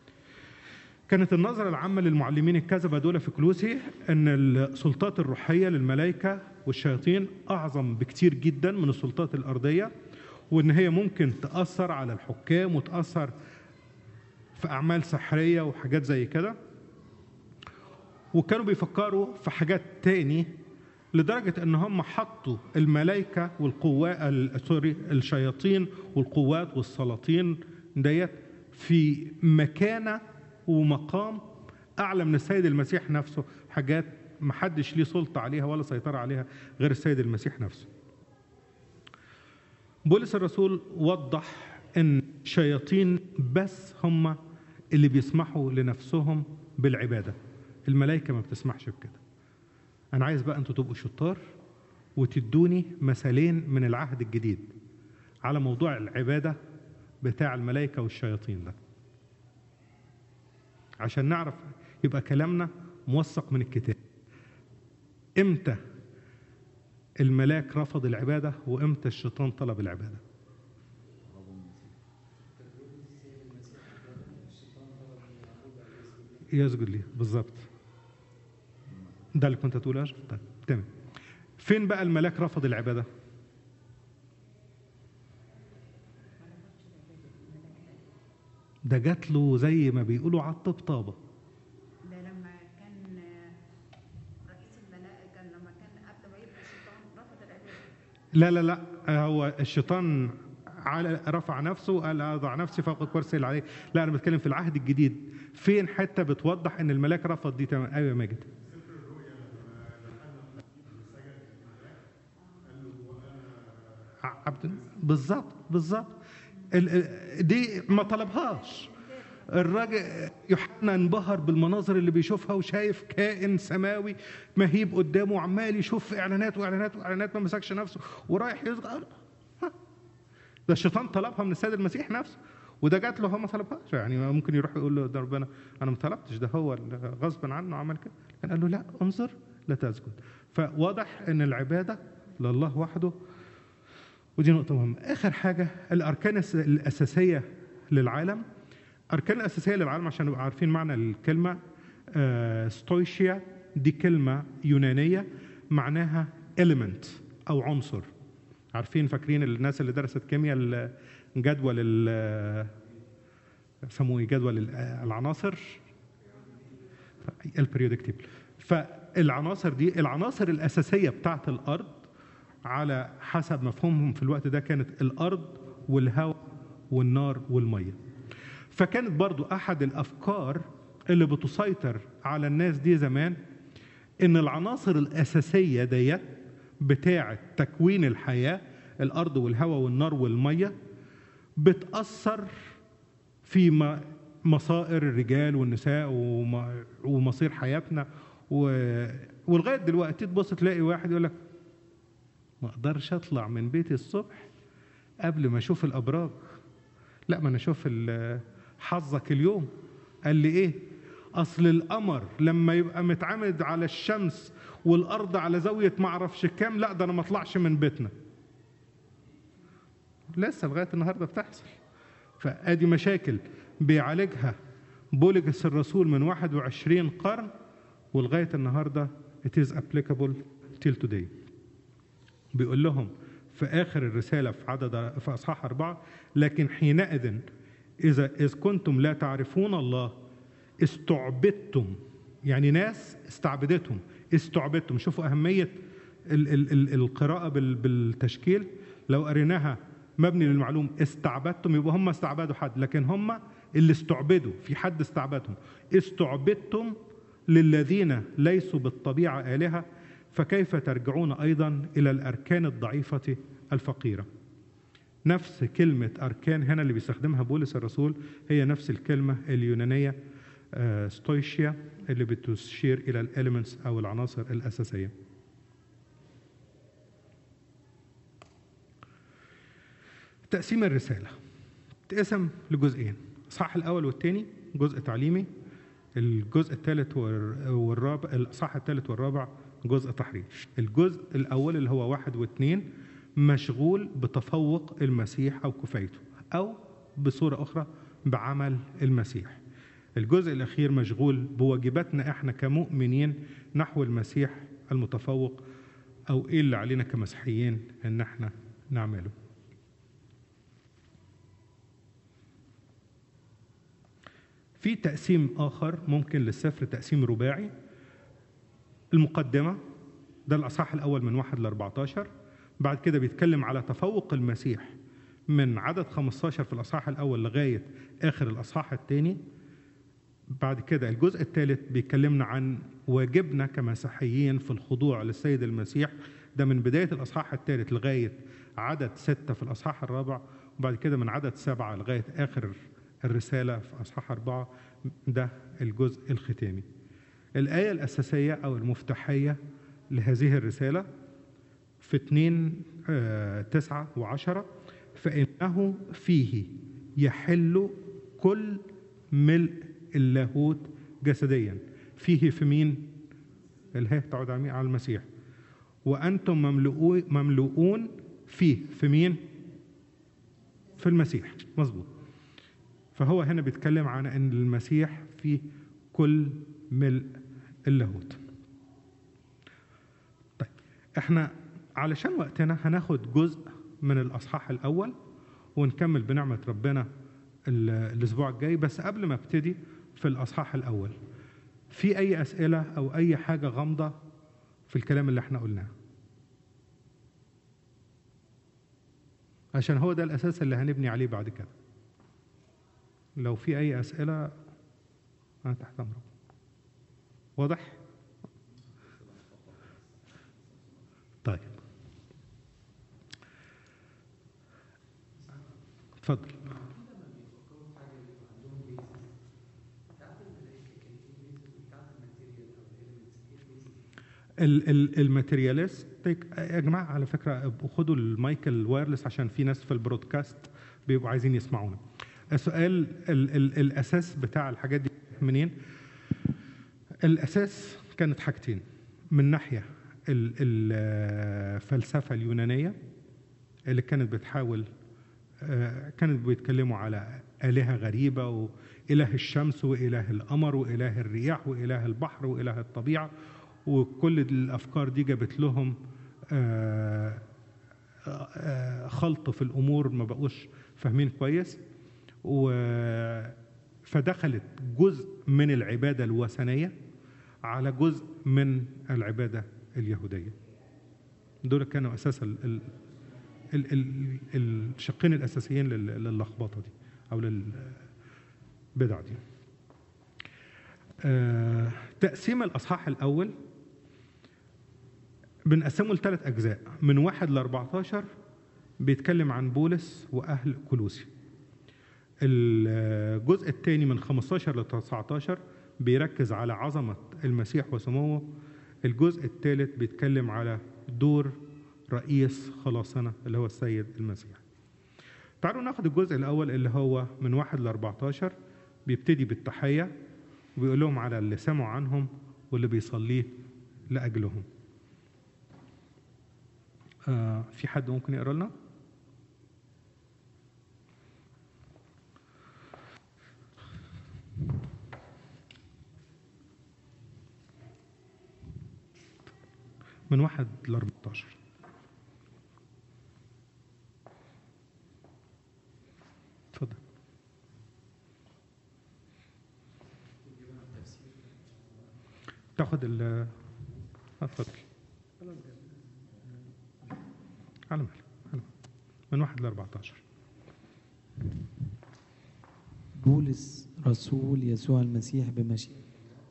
كانت النظرة العامة للمعلمين الكذبة دول في كلوسي أن السلطات الروحية للملائكة والشياطين أعظم بكتير جدا من السلطات الأرضية وأن هي ممكن تأثر على الحكام وتأثر في أعمال سحرية وحاجات زي كده وكانوا بيفكروا في حاجات تاني لدرجة أن هم حطوا الملائكة والقوات سوري الشياطين والقوات والسلاطين ديت في مكانة ومقام أعلى من السيد المسيح نفسه حاجات محدش ليه سلطة عليها ولا سيطرة عليها غير السيد المسيح نفسه بولس الرسول وضح أن شياطين بس هم اللي بيسمحوا لنفسهم بالعبادة الملائكة ما بتسمحش بكده أنا عايز بقى أنتوا تبقوا شطار وتدوني مثالين من العهد الجديد على موضوع العبادة بتاع الملائكة والشياطين ده عشان نعرف يبقى كلامنا موثق من الكتاب امتى الملاك رفض العبادة وامتى الشيطان طلب العبادة يسجد ليه بالظبط ده اللي كنت تقوله يا أشرف؟ طيب تمام فين بقى الملاك رفض العبادة ده جات له زي ما بيقولوا على الطبطابه ده لما كان رئيس الملائكة لما كان قبل ما يبقى الشيطان رفض العبادة لا لا لا هو الشيطان على رفع نفسه قال اضع نفسي فوق الكرسي اللي عليه لا انا بتكلم في العهد الجديد فين حته بتوضح ان الملاك رفض دي تمام ايوه يا ماجد عبد بالظبط بالظبط ال- ال- دي ما طلبهاش الراجل يوحنا انبهر بالمناظر اللي بيشوفها وشايف كائن سماوي مهيب قدامه وعمال يشوف اعلانات واعلانات واعلانات ما مسكش نفسه ورايح يصغر ها. ده الشيطان طلبها من السيد المسيح نفسه وده جات له هو ما طلبهاش يعني ممكن يروح يقول له ده ربنا انا ما طلبتش ده هو اللي غصبا عنه عمل كده لكن قال له لا انظر لا تسجد فواضح ان العباده لله وحده ودي نقطة مهمة. آخر حاجة الأركان الس- الأساسية للعالم. الأركان الأساسية للعالم عشان نبقى عارفين معنى الكلمة آه، ستويشيا دي كلمة يونانية معناها element أو عنصر. عارفين فاكرين الناس اللي درست كيمياء ال- جدول ال سموه إيه؟ جدول ال- العناصر البريودك تيبل فالعناصر دي العناصر الأساسية بتاعت الأرض على حسب مفهومهم في الوقت ده كانت الأرض والهواء والنار والمية فكانت برضو أحد الأفكار اللي بتسيطر على الناس دي زمان إن العناصر الأساسية ديت بتاعة تكوين الحياة الأرض والهواء والنار والمية بتأثر في م- مصائر الرجال والنساء وم- ومصير حياتنا و- ولغايه دلوقتي تبص تلاقي واحد يقول لك ما اقدرش اطلع من بيتي الصبح قبل ما اشوف الابراج لا ما انا اشوف ال- حظك اليوم قال لي ايه اصل القمر لما يبقى متعامد على الشمس والارض على زاويه ما اعرفش كام لا ده انا ما اطلعش من بيتنا لسه لغايه النهارده بتحصل فادي مشاكل بيعالجها بولجس الرسول من 21 قرن ولغايه النهارده it is applicable till today بيقول لهم في آخر الرسالة في عدد في أصحاح أربعة لكن حينئذ إذا إذ كنتم لا تعرفون الله استعبدتم يعني ناس استعبدتهم استعبدتم شوفوا أهمية ال ال ال القراءة بال بالتشكيل لو قريناها مبني للمعلوم استعبدتم يبقى هم استعبدوا حد لكن هم اللي استعبدوا في حد استعبدهم استعبدتم للذين ليسوا بالطبيعة آلهة فكيف ترجعون أيضا إلى الأركان الضعيفة الفقيرة نفس كلمة أركان هنا اللي بيستخدمها بولس الرسول هي نفس الكلمة اليونانية آه، ستويشيا اللي بتشير إلى الإليمنتس أو العناصر الأساسية تقسيم الرسالة تقسم لجزئين الصح الأول والثاني جزء تعليمي الجزء الثالث والر- والرابع الصح الثالث والرابع جزء تحرير الجزء الأول اللي هو واحد واثنين مشغول بتفوق المسيح أو كفايته أو بصورة أخرى بعمل المسيح الجزء الأخير مشغول بواجباتنا إحنا كمؤمنين نحو المسيح المتفوق أو إيه اللي علينا كمسيحيين إن إحنا نعمله في تقسيم آخر ممكن للسفر تقسيم رباعي المقدمة ده الأصحاح الأول من واحد ل 14 بعد كده بيتكلم على تفوق المسيح من عدد 15 في الأصحاح الأول لغاية آخر الأصحاح الثاني بعد كده الجزء الثالث بيكلمنا عن واجبنا كمسيحيين في الخضوع للسيد المسيح ده من بداية الأصحاح الثالث لغاية عدد ستة في الأصحاح الرابع وبعد كده من عدد سبعة لغاية آخر الرسالة في أصحاح أربعة ده الجزء الختامي الآية الأساسية أو المفتاحية لهذه الرسالة في اتنين آه، تسعة وعشرة فإنه فيه يحل كل ملء اللاهوت جسديا فيه في مين الهي تعود على مين؟ على المسيح وأنتم مملؤون مملؤون فيه في مين في المسيح مظبوط فهو هنا بيتكلم عن ان المسيح فيه كل ملء اللاهوت طيب احنا علشان وقتنا هناخد جزء من الاصحاح الاول ونكمل بنعمه ربنا ال- الاسبوع الجاي بس قبل ما ابتدي في الاصحاح الاول في اي اسئله او اي حاجه غامضه في الكلام اللي احنا قلناه عشان هو ده الاساس اللي هنبني عليه بعد كده لو في اي اسئله انا تحت امرك واضح طيب اتفضل ال- ال- الماتيرياليست يا جماعه على فكره ابقوا خدوا المايك الوايرلس عشان في ناس في البرودكاست بيبقوا عايزين يسمعونا. السؤال ال ال الاساس بتاع الحاجات دي منين؟ الاساس كانت حاجتين من ناحيه ال- الفلسفه اليونانيه اللي كانت بتحاول آه، كانت بيتكلموا على آلهة غريبة وإله الشمس وإله القمر وإله الرياح وإله البحر وإله الطبيعة وكل الأفكار دي جابت لهم آه، آه، خلط في الأمور ما بقوش فاهمين كويس و- فدخلت جزء من العبادة الوثنية على جزء من العبادة اليهودية دول كانوا أساس ال- ال- ال- ال- الشقين الاساسيين لل- للخبطه دي او للبدع دي آه، تقسيم الاصحاح الاول بنقسمه لثلاث اجزاء من واحد ل 14 بيتكلم عن بولس واهل كولوسي الجزء الثاني من 15 ل 19 بيركز على عظمه المسيح وسموه الجزء الثالث بيتكلم على دور رئيس خلاصنا اللي هو السيد المسيح تعالوا ناخد الجزء الأول اللي هو من واحد ل 14 بيبتدي بالتحية وبيقول لهم على اللي سمعوا عنهم واللي بيصليه لأجلهم آه في حد ممكن يقرأ لنا؟ من واحد ل 14 اتفضل تاخد ال آه، اتفضل على مهلك على مهلك. من واحد ل 14 بولس رسول يسوع المسيح بمشيئة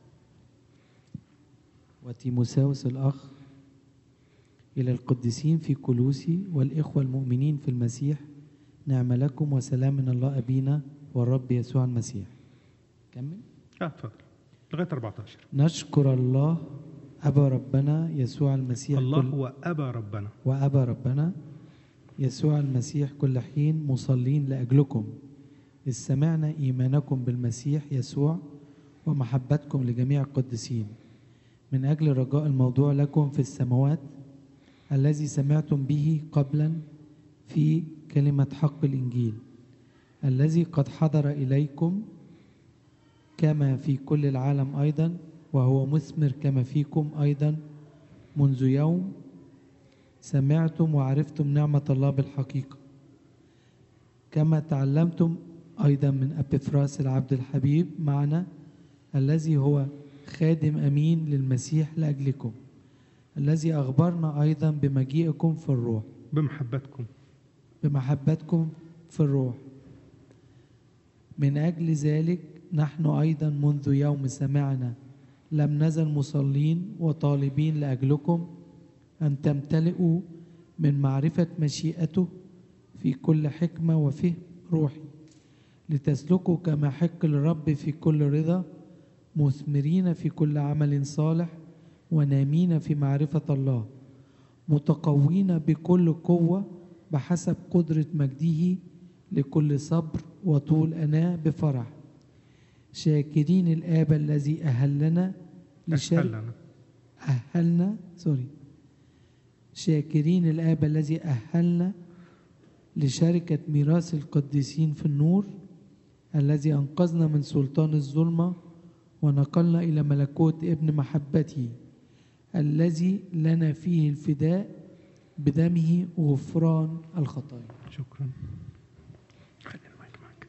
وتيموساوس الأخ إلى القديسين في كلوسي والإخوة المؤمنين في المسيح نعم لكم وسلام من الله أبينا والرب يسوع المسيح كمل اه اتفضل لغايه 14 نشكر الله أبا ربنا يسوع المسيح الله كل هو ابا ربنا وأبا ربنا يسوع المسيح كل حين مصلين لأجلكم إذ سمعنا إيمانكم بالمسيح يسوع ومحبتكم لجميع القديسين من أجل رجاء الموضوع لكم في السماوات الذي سمعتم به قبلا في كلمة حق الإنجيل الذي قد حضر إليكم كما في كل العالم أيضا وهو مثمر كما فيكم أيضا منذ يوم سمعتم وعرفتم نعمة الله بالحقيقة كما تعلمتم أيضا من أبيفراس العبد الحبيب معنا الذي هو خادم أمين للمسيح لأجلكم الذي أخبرنا أيضا بمجيئكم في الروح بمحبتكم بمحبتكم في الروح من أجل ذلك نحن أيضا منذ يوم سمعنا لم نزل مصلين وطالبين لأجلكم أن تمتلئوا من معرفة مشيئته في كل حكمة وفهم روحي لتسلكوا كما حق للرب في كل رضا مثمرين في كل عمل صالح ونامين في معرفة الله متقوين بكل قوة بحسب قدرة مجده لكل صبر وطول أناة بفرح شاكرين الآب الذي أهلنا لشرك أهلنا. أهلنا سوري شاكرين الآب الذي أهلنا لشركة ميراث القديسين في النور الذي أنقذنا من سلطان الظلمة ونقلنا إلى ملكوت ابن محبته الذي لنا فيه الفداء بدمه غفران الخطايا شكرا خلي المايك معاك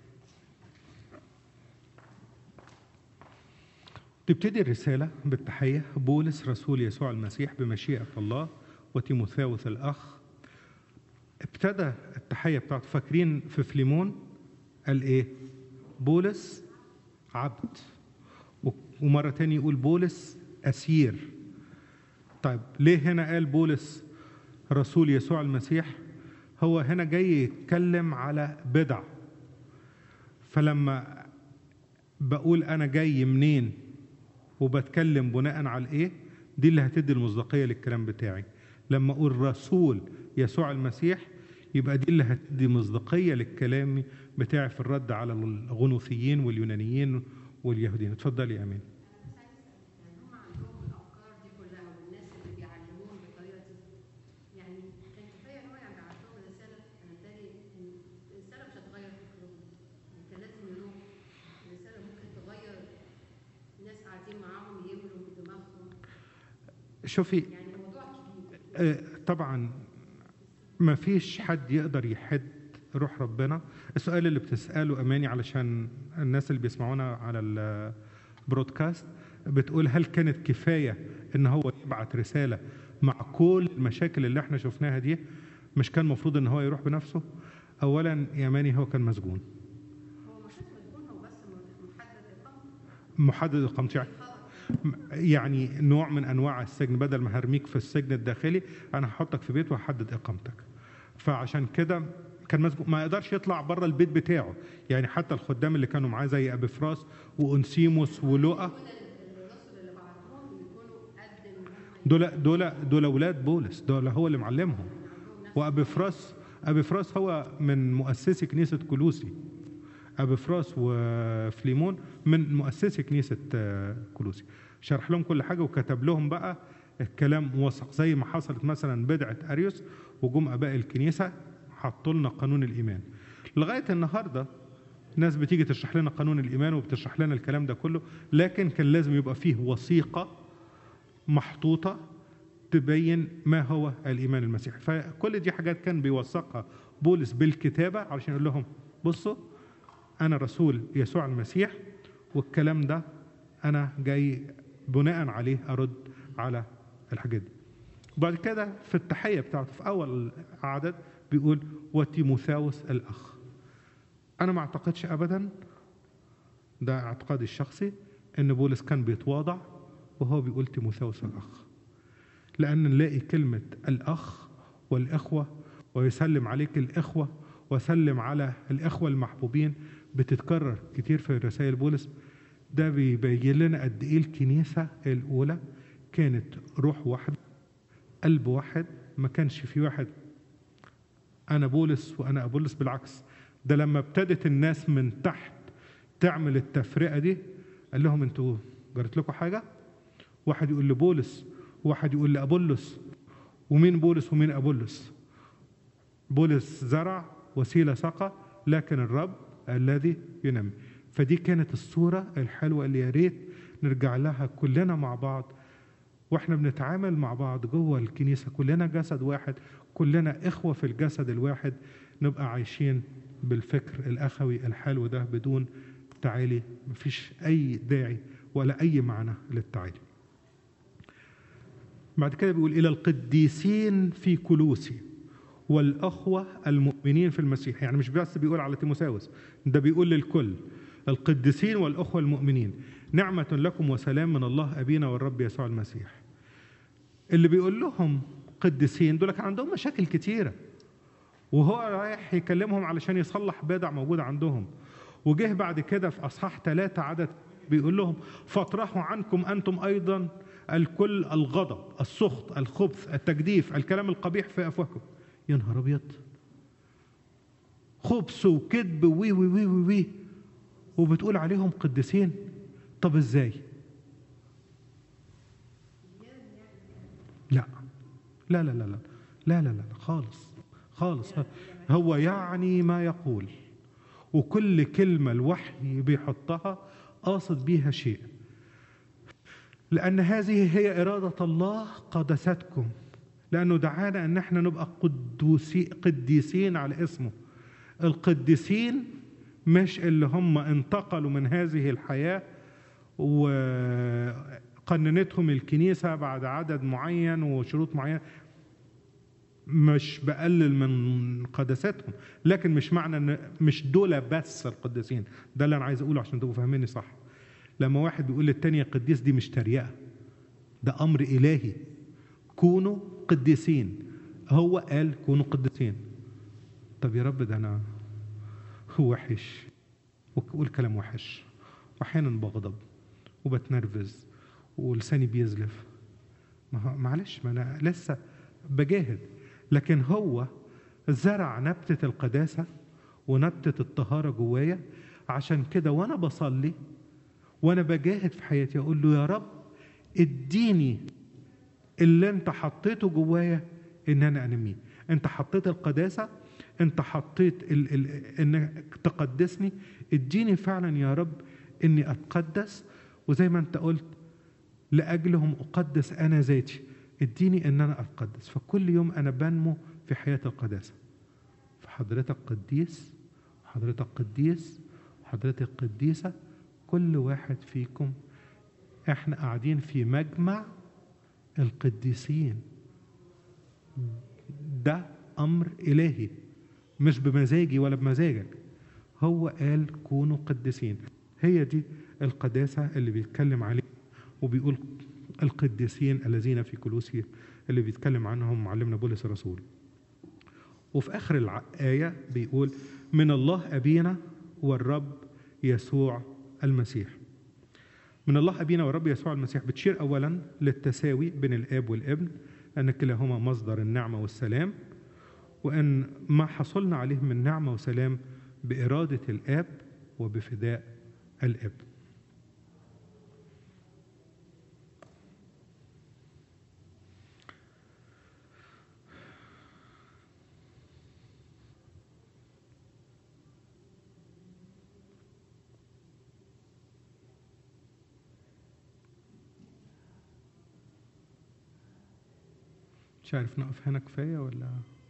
تبتدي الرسالة بالتحية بولس رسول يسوع المسيح بمشيئة الله وتيموثاوس الأخ ابتدى التحية بتاعته فاكرين في فليمون قال إيه؟ بولس عبد و- ومرة تاني يقول بولس أسير طيب ليه هنا قال بولس رسول يسوع المسيح هو هنا جاي يتكلم على بدع فلما بقول انا جاي منين وبتكلم بناء على ايه دي اللي هتدي المصداقيه للكلام بتاعي لما اقول رسول يسوع المسيح يبقى دي اللي هتدي مصداقيه للكلام بتاعي في الرد على الغنوصيين واليونانيين واليهوديين اتفضلي يا امين يعني هم عندهم الافكار دي كلها والناس اللي بيعلموهم بالطريقه دي يعني كان كفايه ان هو يعني بعت لهم رساله انا بالتالي إن الرساله مش هتغير فكرهم يعني كان لازم يروح الرساله ممكن تغير ناس قاعدين معاهم يملوا دماغهم شوفي يعني الموضوع كبير آه، طبعا ما فيش حد يقدر يحد روح ربنا السؤال اللي بتسأله أماني علشان الناس اللي بيسمعونا على البرودكاست بتقول هل كانت كفاية إن هو يبعت رسالة مع كل المشاكل اللي احنا شفناها دي مش كان المفروض إن هو يروح بنفسه أولا يا أماني هو كان مسجون هو ما كانش مسجون هو بس محدد اقامته محدد إقامته يعني يعني نوع من انواع السجن بدل ما هرميك في السجن الداخلي انا هحطك في بيت وهحدد اقامتك فعشان كده كان مسجون ما يقدرش يطلع بره البيت بتاعه يعني حتى الخدام اللي كانوا معاه زي ابي فراس وانسيموس ولؤى الرسل اللي بعتهم بيكونوا قد ان هم دول دول دول اولاد بولس دول هو اللي معلمهم وابي فراس ابي فراس هو من مؤسسي كنيسه كولوسي ابي فراس وفليمون من مؤسسي كنيسه آه، كولوسي شرح لهم كل حاجه وكتب لهم بقى الكلام موثق زي ما حصلت مثلا بدعه اريوس وجم اباء الكنيسه حطوا لنا قانون الايمان لغايه النهارده ناس بتيجي تشرح لنا قانون الايمان وبتشرح لنا الكلام ده كله لكن كان لازم يبقى فيه وثيقه محطوطة تبين ما هو الإيمان المسيحي فكل دي حاجات كان بيوثقها بولس بالكتابة علشان يقول لهم بصوا أنا رسول يسوع المسيح والكلام ده أنا جاي بناء عليه أرد على الحاجات دي وبعد كده في التحية بتاعته في أول عدد بيقول وتيموثاوس الأخ أنا ما أعتقدش أبدا ده اعتقادي الشخصي ان بولس كان بيتواضع وهو بيقول تيموثاوس الاخ لان نلاقي كلمه الاخ والاخوه ويسلم عليك الاخوه وسلم على الاخوه المحبوبين بتتكرر كتير في رسائل بولس ده بيبين لنا قد ايه الكنيسه الاولى كانت روح واحده قلب واحد ما كانش في واحد انا بولس وانا ابولس بالعكس ده لما ابتدت الناس من تحت تعمل التفرقه دي قال لهم انتوا جرت لكم حاجه واحد يقول لبولس وواحد يقول لابولس ومين بولس ومين ابولس بولس زرع وسيله سقى لكن الرب الذي ينمي فدي كانت الصوره الحلوه اللي يا ريت نرجع لها كلنا مع بعض واحنا بنتعامل مع بعض جوه الكنيسه كلنا جسد واحد كلنا اخوه في الجسد الواحد نبقى عايشين بالفكر الاخوي الحلو ده بدون تعالي مفيش اي داعي ولا اي معنى للتعالي بعد كده بيقول الى القديسين في كلوسي والاخوه المؤمنين في المسيح يعني مش بس بيقول على تيموساوس ده بيقول للكل القديسين والاخوه المؤمنين نعمه لكم وسلام من الله ابينا والرب يسوع المسيح اللي بيقول لهم قديسين دول كان عندهم مشاكل كتيره وهو رايح يكلمهم علشان يصلح بدع موجودة عندهم وجه بعد كده في أصحاح ثلاثة عدد بيقول لهم فاطرحوا عنكم أنتم أيضا الكل الغضب السخط الخبث التجديف الكلام القبيح في أفواهكم يا نهار أبيض خبث وكذب وي وي وي وي وي وبتقول عليهم قديسين طب ازاي لا لا لا لا لا لا لا لا خالص خالص هو يعني ما يقول وكل كلمة الوحي بيحطها قاصد بيها شيء لأن هذه هي إرادة الله قدستكم لأنه دعانا أن احنا نبقى قدوسي قديسين على اسمه القديسين مش اللي هم انتقلوا من هذه الحياة وقننتهم الكنيسة بعد عدد معين وشروط معينة مش بقلل من قداستهم لكن مش معنى ان مش دول بس القديسين ده اللي انا عايز اقوله عشان تبقوا فاهميني صح لما واحد بيقول للتاني قديس دي مش تريقه ده امر الهي كونوا قديسين هو قال كونوا قديسين طب يا رب ده انا هو وحش وبقول كلام وحش واحيانا بغضب وبتنرفز ولساني بيزلف ما هو معلش ما انا لسه بجاهد لكن هو زرع نبتة القداسة ونبتة الطهارة جوايا عشان كده وانا بصلي وانا بجاهد في حياتي اقول له يا رب اديني اللي انت حطيته جوايا ان انا انميه انت حطيت القداسة انت حطيت ال ال انك تقدسني اديني فعلا يا رب اني اتقدس وزي ما انت قلت لاجلهم اقدس انا ذاتي اديني ان انا اتقدس فكل يوم انا بنمو في حياه القداسه فحضرتك قديس حضرتك قديس حضرتك قديسه كل واحد فيكم احنا قاعدين في مجمع القديسين ده امر الهي مش بمزاجي ولا بمزاجك هو قال كونوا قديسين هي دي القداسه اللي بيتكلم عليها وبيقول القديسين الذين في كلوسي اللي بيتكلم عنهم معلمنا بولس الرسول وفي آخر الآية بيقول من الله أبينا والرب يسوع المسيح من الله أبينا والرب يسوع المسيح بتشير أولا للتساوي بين الآب والابن أن كلاهما مصدر النعمة والسلام وأن ما حصلنا عليه من نعمة وسلام بإرادة الآب وبفداء الابن مش عارف نقف هنا كفاية ولا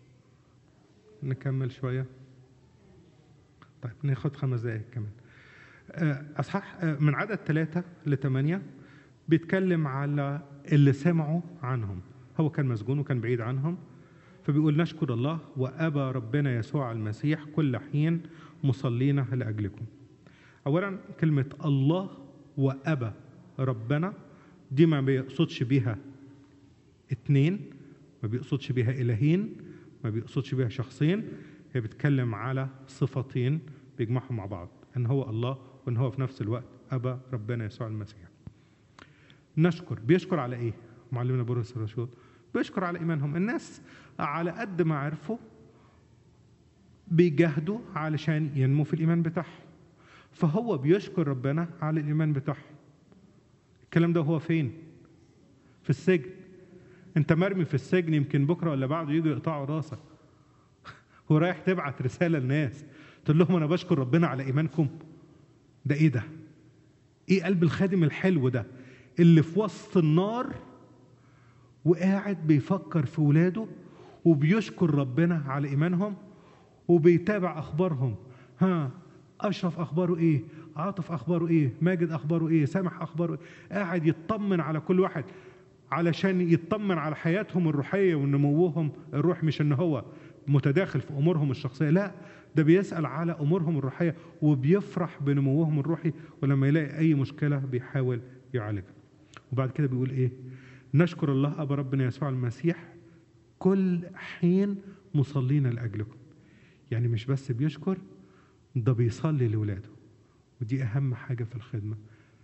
نكمل شوية طيب ناخد خمس دقايق كمان أصحاح من عدد ثلاثة لثمانية بيتكلم على اللي سمعوا عنهم هو كان مسجون وكان بعيد عنهم فبيقول نشكر الله وأبى ربنا يسوع المسيح كل حين مصلين لأجلكم أولا كلمة الله وأبى ربنا دي ما بيقصدش بيها اتنين ما بيقصدش بيها إلهين ما بيقصدش بيها شخصين هي بتتكلم على صفتين بيجمعهم مع بعض ان هو الله وان هو في نفس الوقت ابا ربنا يسوع المسيح نشكر بيشكر على ايه معلمنا بولس الرسول بيشكر على ايمانهم الناس على قد ما عرفوا بيجاهدوا علشان ينمو في الايمان بتاعهم فهو بيشكر ربنا على الايمان بتاعهم الكلام ده هو فين في السجن انت مرمي في السجن يمكن بكره ولا بعده يجوا يقطعوا راسك ورايح تبعت رساله للناس تقول لهم انا بشكر ربنا على ايمانكم ده ايه ده ايه قلب الخادم الحلو ده اللي في وسط النار وقاعد بيفكر في ولاده وبيشكر ربنا على ايمانهم وبيتابع اخبارهم ها اشرف اخباره ايه عاطف اخباره ايه ماجد اخباره ايه سامح اخباره ايه قاعد يطمن على كل واحد علشان يطمن على حياتهم الروحيه ونموهم الروح مش ان هو متداخل في امورهم الشخصيه لا ده بيسال على امورهم الروحيه وبيفرح بنموهم الروحي ولما يلاقي اي مشكله بيحاول يعالجها وبعد كده بيقول ايه نشكر الله ابا ربنا يسوع المسيح كل حين مصلين لاجلكم يعني مش بس بيشكر ده بيصلي لاولاده ودي اهم حاجه في الخدمه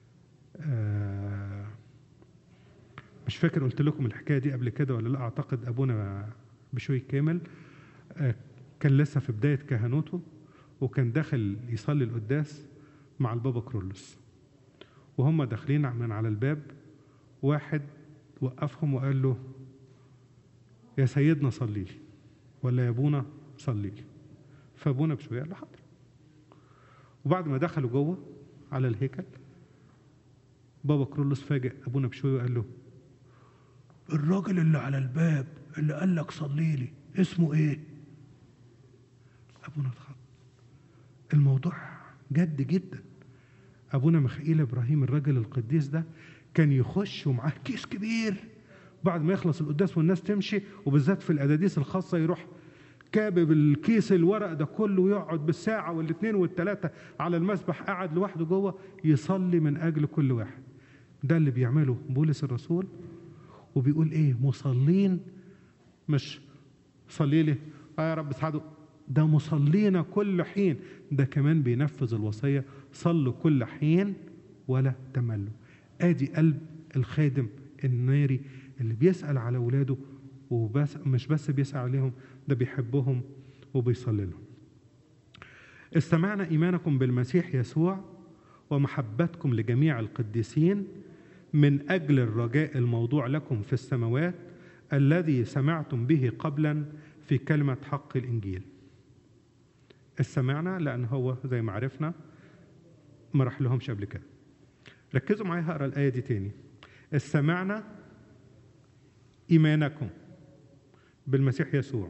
آه مش فاكر قلت لكم الحكايه دي قبل كده ولا لا اعتقد ابونا بشوي كامل آه كان لسه في بدايه كهنوته وكان داخل يصلي القداس مع البابا كرولوس وهم داخلين من على الباب واحد وقفهم وقال له يا سيدنا صلي لي ولا يا ابونا صلي لي فابونا بشويه قال له حاضر وبعد ما دخلوا جوه على الهيكل بابا كرولوس فاجئ ابونا بشويه وقال له الراجل اللي على الباب اللي قال لك صلي لي اسمه ايه ابونا اتخض الموضوع جد جدا ابونا ميخائيل ابراهيم الراجل القديس ده كان يخش ومعاه كيس كبير بعد ما يخلص القداس والناس تمشي وبالذات في الاداديس الخاصه يروح كابب الكيس الورق ده كله ويقعد بالساعه والاثنين والثلاثه على المسبح قاعد لوحده جوه يصلي من اجل كل واحد ده اللي بيعمله بولس الرسول وبيقول ايه مصلين مش صلي لي اه يا رب اسعده ده مصلين كل حين ده كمان بينفذ الوصيه صلوا كل حين ولا تملوا ادي قلب الخادم الناري اللي بيسال على اولاده وبس مش بس بيسال عليهم ده بيحبهم وبيصلي لهم استمعنا ايمانكم بالمسيح يسوع ومحبتكم لجميع القديسين من اجل الرجاء الموضوع لكم في السماوات الذي سمعتم به قبلا في كلمه حق الانجيل استمعنا لان هو زي ما عرفنا ما راح لهمش قبل كده ركزوا معايا هقرا الايه دي تاني استمعنا ايمانكم بالمسيح يسوع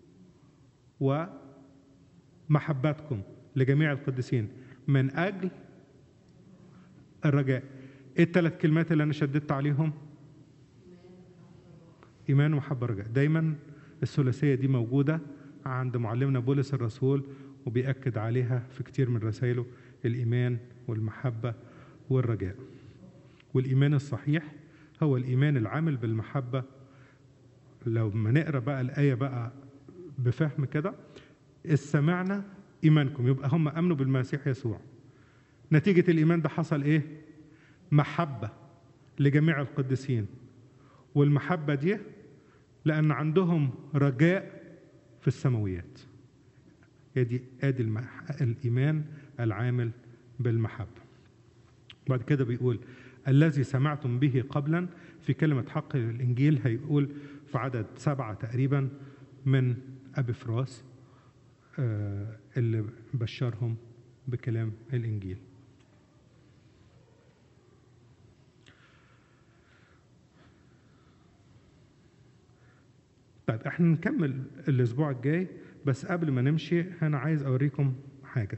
ومحبتكم لجميع القديسين من اجل الرجاء ايه الثلاث كلمات اللي انا شددت عليهم ايمان ومحبه رجاء دايما الثلاثيه دي موجوده عند معلمنا بولس الرسول وبيأكد عليها في كتير من رسائله الإيمان والمحبة والرجاء والإيمان الصحيح هو الإيمان العامل بالمحبة لو ما نقرا بقى الآية بقى بفهم كده استمعنا إيمانكم يبقى هم أمنوا بالمسيح يسوع نتيجة الإيمان ده حصل إيه؟ محبة لجميع القديسين والمحبة دي لأن عندهم رجاء في السماويات ادي ادي المح... الايمان العامل بالمحبه بعد كده بيقول الذي سمعتم به قبلا في كلمة حق الإنجيل هيقول في عدد سبعة تقريبا من أبي فراس آه اللي بشرهم بكلام الإنجيل طيب احنا نكمل الاسبوع الجاي بس قبل ما نمشي انا عايز اوريكم حاجه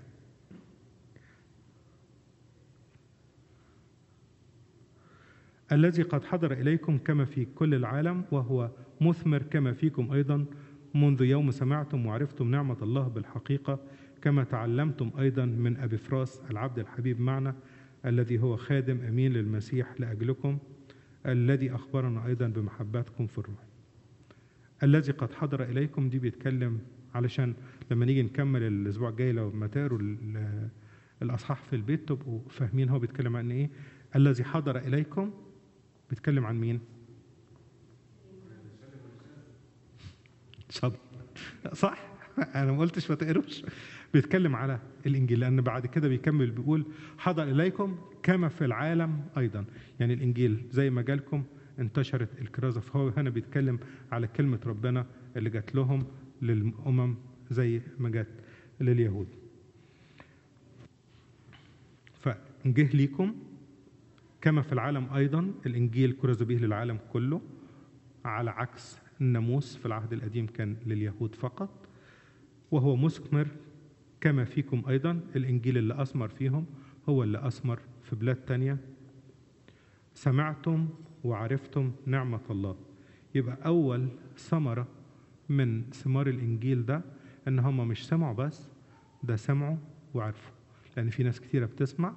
الذي قد حضر اليكم كما في كل العالم وهو مثمر كما فيكم ايضا منذ يوم سمعتم وعرفتم نعمه الله بالحقيقه كما تعلمتم ايضا من ابي فراس العبد الحبيب معنا الذي هو خادم امين للمسيح لاجلكم الذي اخبرنا ايضا بمحبتكم في الروح الذي قد حضر اليكم دي بيتكلم علشان لما نيجي نكمل الاسبوع الجاي لو ما تقروا الاصحاح في البيت تبقوا فاهمين هو بيتكلم عن ايه الذي حضر اليكم بيتكلم عن مين شاطر صح انا ما قلتش ما تقروش بيتكلم على الانجيل لان بعد كده بيكمل بيقول حضر اليكم كما في العالم ايضا يعني الانجيل زي ما جالكم انتشرت الكرازه فهو هنا بيتكلم على كلمه ربنا اللي جات لهم للامم زي ما جت لليهود فجه ليكم كما في العالم ايضا الانجيل كرز به للعالم كله على عكس الناموس في العهد القديم كان لليهود فقط وهو مثمر كما فيكم ايضا الانجيل اللي اثمر فيهم هو اللي اثمر في بلاد تانية سمعتم وعرفتم نعمة الله يبقى أول ثمرة من ثمار الإنجيل ده إن هم مش سمعوا بس ده سمعوا وعرفوا لأن في ناس كتيرة بتسمع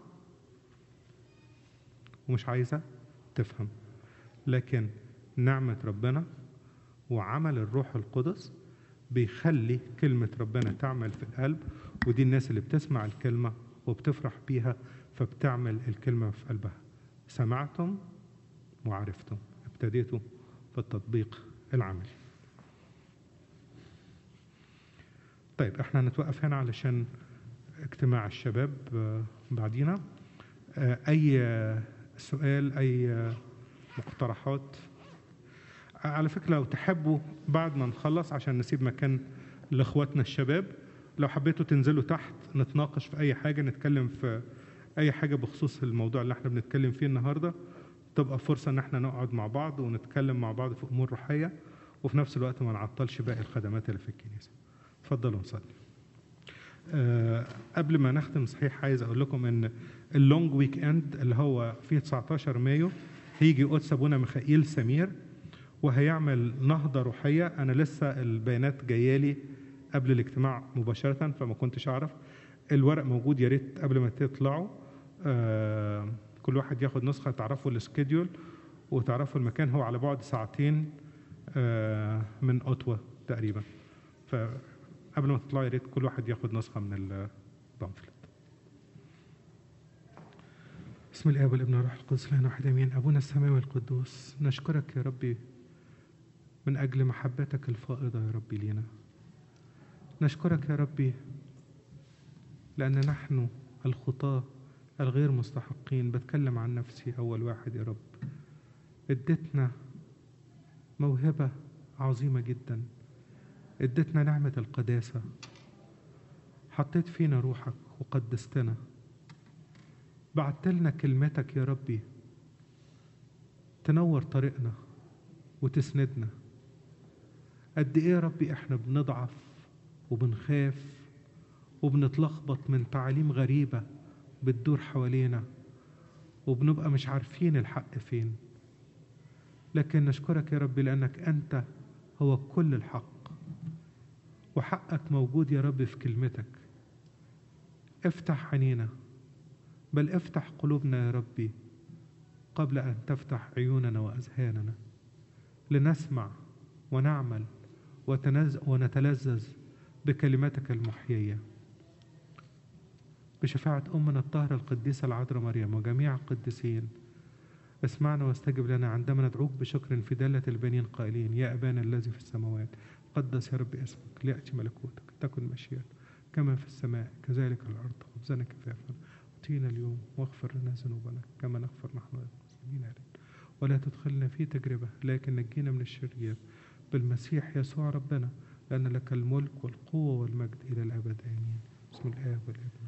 ومش عايزة تفهم لكن نعمة ربنا وعمل الروح القدس بيخلي كلمة ربنا تعمل في القلب ودي الناس اللي بتسمع الكلمة وبتفرح بيها فبتعمل الكلمة في قلبها سمعتم وعرفتم ابتديتوا في التطبيق العملي طيب احنا هنتوقف هنا علشان اجتماع الشباب آه، بعدينا آه، اي آه، سؤال اي آه، مقترحات على فكره لو تحبوا بعد ما نخلص عشان نسيب مكان لاخواتنا الشباب لو حبيتوا تنزلوا تحت نتناقش في اي حاجه نتكلم في اي حاجه بخصوص الموضوع اللي احنا بنتكلم فيه النهارده تبقى فرصه ان احنا نقعد مع بعض ونتكلم مع بعض في امور روحيه وفي نفس الوقت ما نعطلش باقي الخدمات اللي في الكنيسه اتفضلوا نصلي آه، قبل ما نختم صحيح عايز اقول لكم ان اللونج ويك اند اللي هو فيه 19 مايو هيجي قدس ابونا ميخائيل سمير وهيعمل نهضه روحيه انا لسه البيانات جايه لي قبل الاجتماع مباشره فما كنتش اعرف الورق موجود يا ريت قبل ما تطلعوا آه، كل واحد ياخد نسخه تعرفوا السكيدول وتعرفوا المكان هو على بعد ساعتين آه، من اوتوا تقريبا فقبل ما تطلعوا يا ريت كل واحد ياخد نسخه من البامفلت بسم الاب والابن والروح القدس لنا واحد امين ابونا السماوي القدوس نشكرك يا ربي من اجل محبتك الفائضه يا ربي لينا نشكرك يا ربي لان نحن الخطاه الغير مستحقين بتكلم عن نفسي اول واحد يا رب اديتنا موهبه عظيمه جدا اديتنا نعمه القداسه حطيت فينا روحك وقدستنا بعت لنا كلمتك يا ربي تنور طريقنا وتسندنا قد ايه يا ربي احنا بنضعف وبنخاف وبنتلخبط من تعاليم غريبة بتدور حوالينا وبنبقى مش عارفين الحق فين لكن نشكرك يا ربي لأنك أنت هو كل الحق وحقك موجود يا رب في كلمتك افتح عينينا بل افتح قلوبنا يا ربي قبل ان تفتح عيوننا واذهاننا لنسمع ونعمل وتنز ونتلذذ بكلماتك المحييه بشفاعة أمنا الطاهرة القديسة العذراء مريم وجميع القديسين اسمعنا واستجب لنا عندما ندعوك بشكر في دالة البنين قائلين يا أبانا الذي في السماوات قدس يا رب اسمك ليأتي ملكوتك تكن مشيئتك كما في السماء كذلك على الأرض خبزنا كفافا أعطينا اليوم واغفر لنا ذنوبنا كما نغفر نحن المسلمين علينا ولا تدخلنا في تجربة لكن نجينا من الشرير بالمسيح يسوع ربنا لأن لك الملك والقوة والمجد إلى الأبد آمين بسم الآب والابن